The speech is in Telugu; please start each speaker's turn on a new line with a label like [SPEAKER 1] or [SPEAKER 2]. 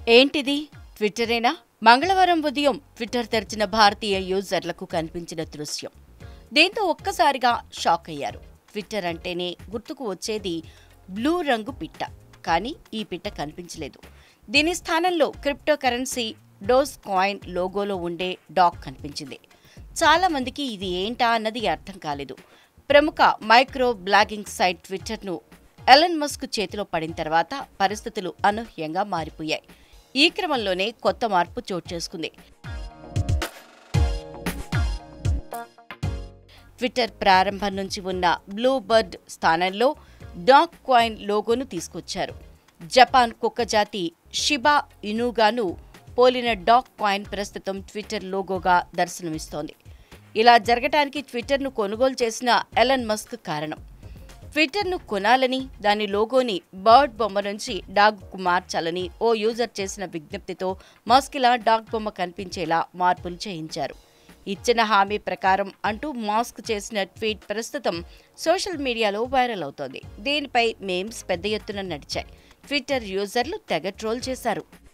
[SPEAKER 1] ఏంటిది ట్విట్టరేనా మంగళవారం ఉదయం ట్విట్టర్ తెరిచిన భారతీయ యూజర్లకు కనిపించిన దృశ్యం దీంతో ఒక్కసారిగా షాక్ అయ్యారు ట్విట్టర్ అంటేనే గుర్తుకు వచ్చేది బ్లూ రంగు పిట్ట కానీ ఈ పిట్ట కనిపించలేదు దీని స్థానంలో క్రిప్టో కరెన్సీ డోస్ కాయిన్ లోగోలో ఉండే డాగ్ కనిపించింది చాలా మందికి ఇది ఏంటా అన్నది అర్థం కాలేదు ప్రముఖ మైక్రో బ్లాగింగ్ సైట్ ట్విట్టర్ను ఎలన్ మస్క్ చేతిలో పడిన తర్వాత పరిస్థితులు అనూహ్యంగా మారిపోయాయి ఈ క్రమంలోనే కొత్త మార్పు చోటు చేసుకుంది ట్విట్టర్ ప్రారంభం నుంచి ఉన్న బ్లూ బర్డ్ స్థానంలో డాగ్ కాయిన్ లోగోను తీసుకొచ్చారు జపాన్ కుక్క జాతి షిబా ఇనుగాను పోలిన డాగ్ కాయిన్ ప్రస్తుతం ట్విట్టర్ లోగోగా దర్శనమిస్తోంది ఇలా జరగటానికి ట్విట్టర్ను కొనుగోలు చేసిన ఎలన్ మస్క్ కారణం ట్విట్టర్ను కొనాలని దాని లోగోని బర్డ్ బొమ్మ నుంచి డాగ్కు మార్చాలని ఓ యూజర్ చేసిన విజ్ఞప్తితో మస్క్ ఇలా డాగ్ బొమ్మ కనిపించేలా మార్పులు చేయించారు ఇచ్చిన హామీ ప్రకారం అంటూ మాస్క్ చేసిన ట్వీట్ ప్రస్తుతం సోషల్ మీడియాలో వైరల్ అవుతోంది దీనిపై మేమ్స్ పెద్ద ఎత్తున నడిచాయి ట్విట్టర్ యూజర్లు తెగ ట్రోల్ చేశారు